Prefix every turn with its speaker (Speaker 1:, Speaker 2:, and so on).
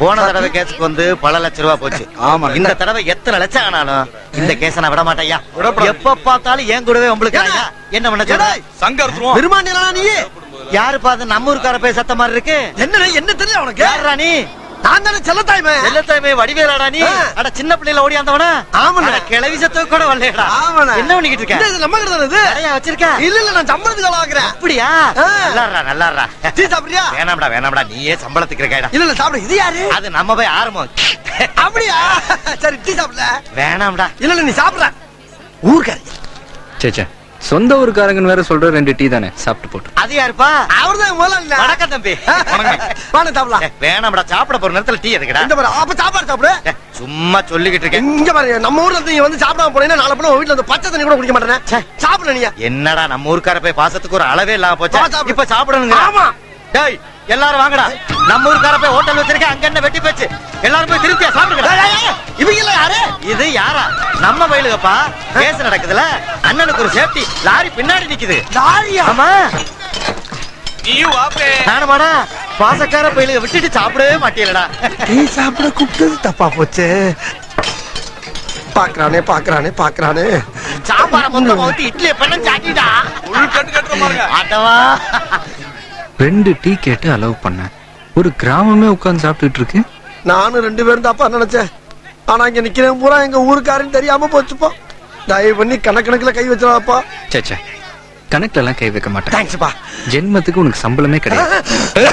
Speaker 1: போன தடவை கேஸுக்கு வந்து பல லட்ச ரூபா போச்சு
Speaker 2: ஆமா.
Speaker 1: இந்த தடவை எத்தனை லட்சம் ஆனாலும் இந்த கேஸ நான் விட மாட்டேயா
Speaker 2: விடக்கூடாது.
Speaker 1: எப்ப பார்த்தாலும் ஏன் கூடவே உங்களுக்கு
Speaker 2: ஏடா.
Speaker 1: என்ன பண்ண சொல்ற
Speaker 3: சங்கர்த்துருவோம்
Speaker 2: பெருமாண்டியா நீ
Speaker 1: யாரு பார்த்து நம்ம ஊருக்கார போய் சத்த மாதிரி இருக்கு
Speaker 2: என்ன என்ன தெரியல உனக்கு
Speaker 1: யாரா நீ
Speaker 2: நான் தானே செல்லத்தாய்மே
Speaker 1: எல்லாத்தையுமே வடிவேலாடா நீ
Speaker 2: ஆ.
Speaker 1: அட சின்ன பிள்ளைல ஓடியாந்தவனா
Speaker 2: ஆமாண்ணே.
Speaker 1: அட, கிளவி சத்துக்கு கூட வரலையடா
Speaker 2: ஆமாண்ணே.
Speaker 1: என்ன பண்ணிக்கிட்டு
Speaker 2: இந்த
Speaker 1: இருக்க
Speaker 2: இது நம்ம கிட்ட தானே இது
Speaker 1: நிறைய வச்சிருக்க
Speaker 2: இல்ல இல்ல நான் சம்பளத்துக்கு ஆளா ஆக்குறேன்
Speaker 1: அப்படியா
Speaker 2: ஆ.
Speaker 1: நல்லாடுறா நல்லாடுறா
Speaker 2: டீ சாப்பிடுறியா
Speaker 1: வேணாம்டா வேணாம்டா நீயே சம்பளத்துக்கு இருக்கடா
Speaker 2: இல்ல இல்ல சாப்பிடு இது யாரு
Speaker 1: அது நம்ம போய் ஆரம்பம்
Speaker 2: அப்படியா சரி டீ சாப்பிடல
Speaker 1: வேணாம்டா
Speaker 2: இல்ல இல்ல நீ சாப்பிடுற ஊர்க்காரி
Speaker 4: சேச்சே சொந்த ஊருக்காரங்கன்னு வேற சொல்ற ரெண்டு டீ தானே சாப்பிட்டு போட்டு
Speaker 1: அது யாருப்பா
Speaker 2: அவர்தான் முதல்ல
Speaker 1: வணக்கம் தம்பி
Speaker 2: வாங்க சாப்பிடலாம்
Speaker 1: ஏ, வேணாம்டா சாப்பிட போற நேரத்துல டீ எதுக்குடா
Speaker 2: இந்த பாரு அப்ப சாப்பாடு சாப்பிடு
Speaker 1: ஏ, சும்மா சொல்லிக்கிட்டு இருக்கேன்
Speaker 2: இங்க பாரு நம்ம ஊர்ல இருந்து நீங்க வந்து சாப்பிடாம போனீங்கன்னா நாளை போல வீட்டுல வந்து பச்சை தண்ணி கூட குடிக்க மாட்டேனே
Speaker 1: ச்சே.
Speaker 2: சாப்பிட நீங்க
Speaker 1: என்னடா நம்ம ஊருக்கார போய் பாசத்துக்கு ஒரு அளவே இல்லாம போச்சா
Speaker 2: வா, சாப்பிடு.
Speaker 1: இப்ப சாப்பிடணுங்க
Speaker 2: ஆமா.
Speaker 1: டேய் எல்லாரும் வாங்கடா நம்ம ஊருக்கார போய் ஹோட்டல் வச்சிருக்க அங்க என்ன வெட்டி போச்சு எல்லாரும் போய் திருப்தியா
Speaker 2: ஏய்,
Speaker 1: சாப்பிடுங்க
Speaker 2: ஏய், ஏய், இவங்க எல்லாம் யாரு
Speaker 1: இது யாரா நம்ம வயலுகப்பா கேஸ் நடக்குதுல அண்ணனுக்கு ஒரு சேஃப்டி லாரி பின்னாடி நிக்குது
Speaker 2: லாரியா
Speaker 1: ஆமா
Speaker 3: நீயும் வாப்பே
Speaker 1: நானுமாடா பாசக்கார பயிலுக விட்டுட்டு சாப்பிடவே மாட்டீங்களடா
Speaker 2: டீ சாப்பிட கூப்பிட்டது தப்பா போச்சு பாக்குறானே பாக்குறானே பாக்குறானே
Speaker 1: சாப்பாட மொத்தமா ஊத்தி இட்லிய பண்ண சாட்டிடா
Speaker 3: உள் கட்டு கட்டுற பாருங்க
Speaker 1: ஆட்டவா
Speaker 4: ரெண்டு டீ கேட்டு அலோவ் பண்ணேன் ஒரு கிராமமே உட்கார்ந்து சாப்பிட்டுட்டு இருக்கு
Speaker 2: நானும் ரெண்டு பேரும் தாப்பா நினைச்சேன் ஆனா இங்க நிக்கிறேன் பூரா எங்க ஊருக்காரன்னு தெரியாம போச்சுப்பா தயவு பண்ணி கணக்கணக்குல கை வச்சிடாப்பா
Speaker 4: சேச்சே கணக்குல எல்லாம் கை வைக்க மாட்டேன்
Speaker 2: தேங்க்ஸ்ப்பா
Speaker 4: ஜென்மத்துக்கு உனக்கு சம்பளமே கிடையாது